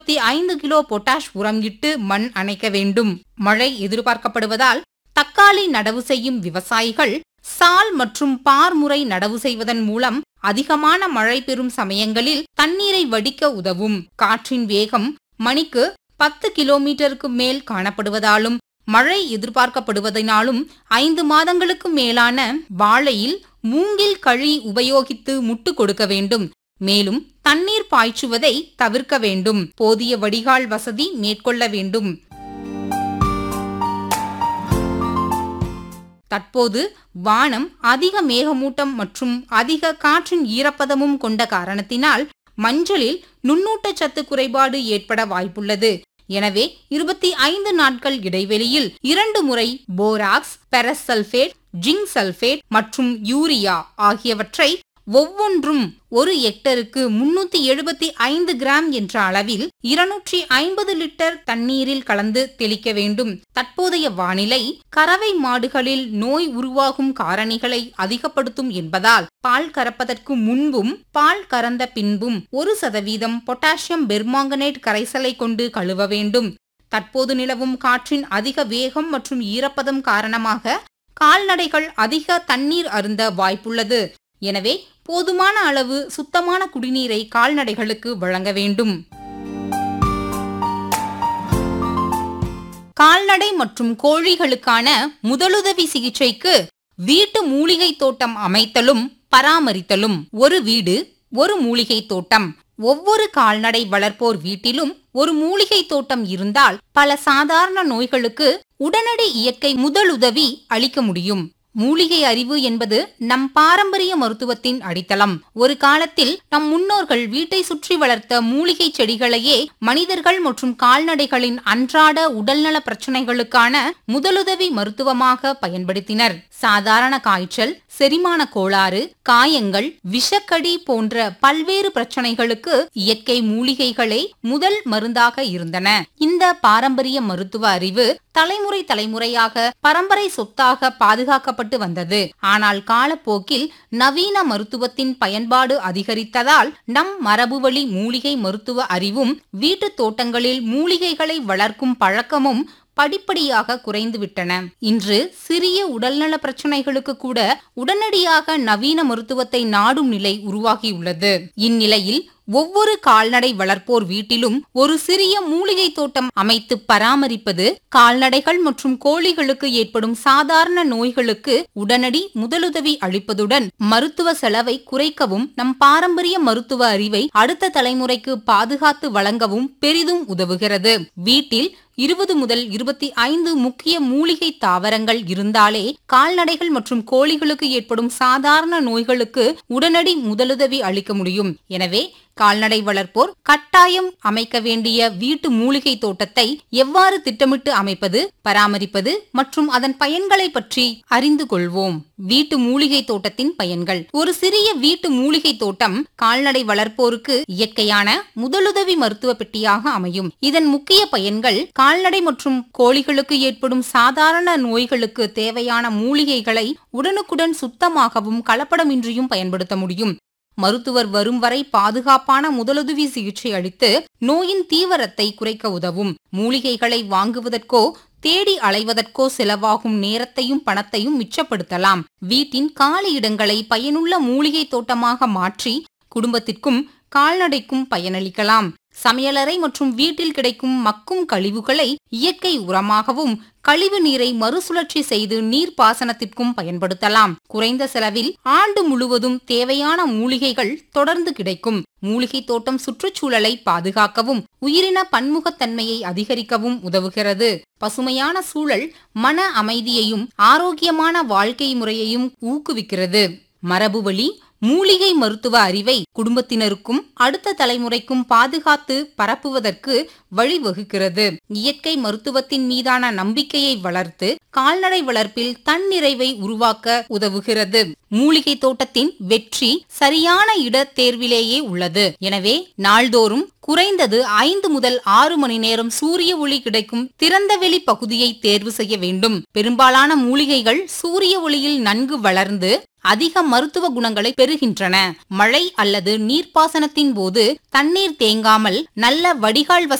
ஐந்து kilo potash உரம் இட்டு மண் அணைக்க வேண்டும் மழை எதிர்பார்க்கப்படுவதால் தக்காளி நடவு செய்யும் விவசாயிகள் சால் மற்றும் பார் முறை நடவு செய்வதன் மூலம் அதிகமான மழை பெறும் சமயங்களில் தண்ணீரை வடிக்க உதவும் காற்றின் வேகம் மணிக்கு பத்து கிலோமீட்டருக்கு மேல் காணப்படுவதாலும் மழை எதிர்பார்க்கப்படுவதனாலும் ஐந்து மாதங்களுக்கு மேலான வாழையில் மூங்கில் கழி உபயோகித்து முட்டு கொடுக்க வேண்டும் மேலும் தண்ணீர் பாய்ச்சுவதை தவிர்க்க வேண்டும் போதிய வடிகால் வசதி மேற்கொள்ள வேண்டும் தற்போது வானம் அதிக மேகமூட்டம் மற்றும் அதிக காற்றின் ஈரப்பதமும் கொண்ட காரணத்தினால் மஞ்சளில் நுண்ணூட்டச்சத்து குறைபாடு ஏற்பட வாய்ப்புள்ளது எனவே இருபத்தி ஐந்து நாட்கள் இடைவெளியில் இரண்டு முறை போராக்ஸ் பெரசல்பேட் ஜிங்க் சல்பேட் மற்றும் யூரியா ஆகியவற்றை ஒவ்வொன்றும் ஒரு ஹெக்டருக்கு முன்னூத்தி எழுபத்தி ஐந்து கிராம் என்ற அளவில் இருநூற்றி ஐம்பது லிட்டர் தண்ணீரில் கலந்து தெளிக்க வேண்டும் தற்போதைய வானிலை கறவை மாடுகளில் நோய் உருவாகும் காரணிகளை அதிகப்படுத்தும் என்பதால் பால் கறப்பதற்கு முன்பும் பால் கறந்த பின்பும் ஒரு சதவீதம் பொட்டாசியம் பெர்மாங்கனேட் கரைசலை கொண்டு கழுவ வேண்டும் தற்போது நிலவும் காற்றின் அதிக வேகம் மற்றும் ஈரப்பதம் காரணமாக கால்நடைகள் அதிக தண்ணீர் அருந்த வாய்ப்புள்ளது எனவே போதுமான அளவு சுத்தமான குடிநீரை கால்நடைகளுக்கு வழங்க வேண்டும் கால்நடை மற்றும் கோழிகளுக்கான முதலுதவி சிகிச்சைக்கு வீட்டு மூலிகை தோட்டம் அமைத்தலும் பராமரித்தலும் ஒரு வீடு ஒரு மூலிகை தோட்டம் ஒவ்வொரு கால்நடை வளர்ப்போர் வீட்டிலும் ஒரு மூலிகை தோட்டம் இருந்தால் பல சாதாரண நோய்களுக்கு உடனடி இயற்கை முதலுதவி அளிக்க முடியும் மூலிகை அறிவு என்பது நம் பாரம்பரிய மருத்துவத்தின் அடித்தளம் ஒரு காலத்தில் நம் முன்னோர்கள் வீட்டை சுற்றி வளர்த்த மூலிகை செடிகளையே மனிதர்கள் மற்றும் கால்நடைகளின் அன்றாட உடல்நல பிரச்சனைகளுக்கான முதலுதவி மருத்துவமாக பயன்படுத்தினர் சாதாரண காய்ச்சல் செரிமான கோளாறு காயங்கள் விஷக்கடி போன்ற பல்வேறு பிரச்சனைகளுக்கு இயற்கை மூலிகைகளே முதல் மருந்தாக இருந்தன இந்த பாரம்பரிய மருத்துவ அறிவு தலைமுறை தலைமுறையாக பரம்பரை சொத்தாக பாதுகாக்கப்பட்டு வந்தது ஆனால் காலப்போக்கில் நவீன மருத்துவத்தின் பயன்பாடு அதிகரித்ததால் நம் மரபுவழி மூலிகை மருத்துவ அறிவும் வீட்டு தோட்டங்களில் மூலிகைகளை வளர்க்கும் பழக்கமும் படிப்படியாக குறைந்துவிட்டன இன்று சிறிய உடல்நல பிரச்சனைகளுக்கு கூட உடனடியாக நவீன மருத்துவத்தை நாடும் நிலை உருவாகியுள்ளது இந்நிலையில் ஒவ்வொரு கால்நடை வளர்ப்போர் வீட்டிலும் ஒரு சிறிய மூலிகை தோட்டம் அமைத்து பராமரிப்பது கால்நடைகள் மற்றும் கோழிகளுக்கு ஏற்படும் சாதாரண நோய்களுக்கு உடனடி முதலுதவி அளிப்பதுடன் மருத்துவ செலவை குறைக்கவும் நம் பாரம்பரிய மருத்துவ அறிவை அடுத்த தலைமுறைக்கு பாதுகாத்து வழங்கவும் பெரிதும் உதவுகிறது வீட்டில் இருபது முதல் இருபத்தி ஐந்து முக்கிய மூலிகை தாவரங்கள் இருந்தாலே கால்நடைகள் மற்றும் கோழிகளுக்கு ஏற்படும் சாதாரண நோய்களுக்கு உடனடி முதலுதவி அளிக்க முடியும் எனவே கால்நடை வளர்ப்போர் கட்டாயம் அமைக்க வேண்டிய வீட்டு மூலிகை தோட்டத்தை எவ்வாறு திட்டமிட்டு அமைப்பது பராமரிப்பது மற்றும் அதன் பயன்களை பற்றி அறிந்து கொள்வோம் வீட்டு மூலிகை தோட்டத்தின் பயன்கள் ஒரு சிறிய வீட்டு மூலிகை தோட்டம் கால்நடை வளர்ப்போருக்கு இயற்கையான முதலுதவி மருத்துவ பெட்டியாக அமையும் இதன் முக்கிய பயன்கள் கால்நடை மற்றும் கோழிகளுக்கு ஏற்படும் சாதாரண நோய்களுக்கு தேவையான மூலிகைகளை உடனுக்குடன் சுத்தமாகவும் கலப்படமின்றியும் பயன்படுத்த முடியும் மருத்துவர் வரும் வரை பாதுகாப்பான முதலுதவி சிகிச்சை அளித்து நோயின் தீவிரத்தை குறைக்க உதவும் மூலிகைகளை வாங்குவதற்கோ தேடி அலைவதற்கோ செலவாகும் நேரத்தையும் பணத்தையும் மிச்சப்படுத்தலாம் வீட்டின் காலி இடங்களை பயனுள்ள மூலிகை தோட்டமாக மாற்றி குடும்பத்திற்கும் கால்நடைக்கும் பயனளிக்கலாம் சமையலறை மற்றும் வீட்டில் கிடைக்கும் மக்கும் கழிவுகளை இயற்கை உரமாகவும் கழிவு நீரை மறுசுழற்சி செய்து நீர் பாசனத்திற்கும் பயன்படுத்தலாம் குறைந்த செலவில் ஆண்டு முழுவதும் தேவையான மூலிகைகள் தொடர்ந்து கிடைக்கும் மூலிகை தோட்டம் சுற்றுச்சூழலை பாதுகாக்கவும் உயிரின பன்முகத்தன்மையை அதிகரிக்கவும் உதவுகிறது பசுமையான சூழல் மன அமைதியையும் ஆரோக்கியமான வாழ்க்கை முறையையும் ஊக்குவிக்கிறது மரபுவழி மூலிகை மருத்துவ அறிவை குடும்பத்தினருக்கும் அடுத்த தலைமுறைக்கும் பாதுகாத்து பரப்புவதற்கு வழிவகுக்கிறது இயற்கை மருத்துவத்தின் மீதான நம்பிக்கையை வளர்த்து கால்நடை வளர்ப்பில் தன்னிறைவை உருவாக்க உதவுகிறது மூலிகை தோட்டத்தின் வெற்றி சரியான இட தேர்விலேயே உள்ளது எனவே நாள்தோறும் குறைந்தது ஐந்து முதல் ஆறு மணி நேரம் சூரிய ஒளி கிடைக்கும் திறந்தவெளி பகுதியை தேர்வு செய்ய வேண்டும் பெரும்பாலான மூலிகைகள் சூரிய ஒளியில் நன்கு வளர்ந்து அதிக மருத்துவ குணங்களை பெறுகின்றன மழை அல்லது நீர்ப்பாசனத்தின் போது தண்ணீர் தேங்காமல் நல்ல வடிகால்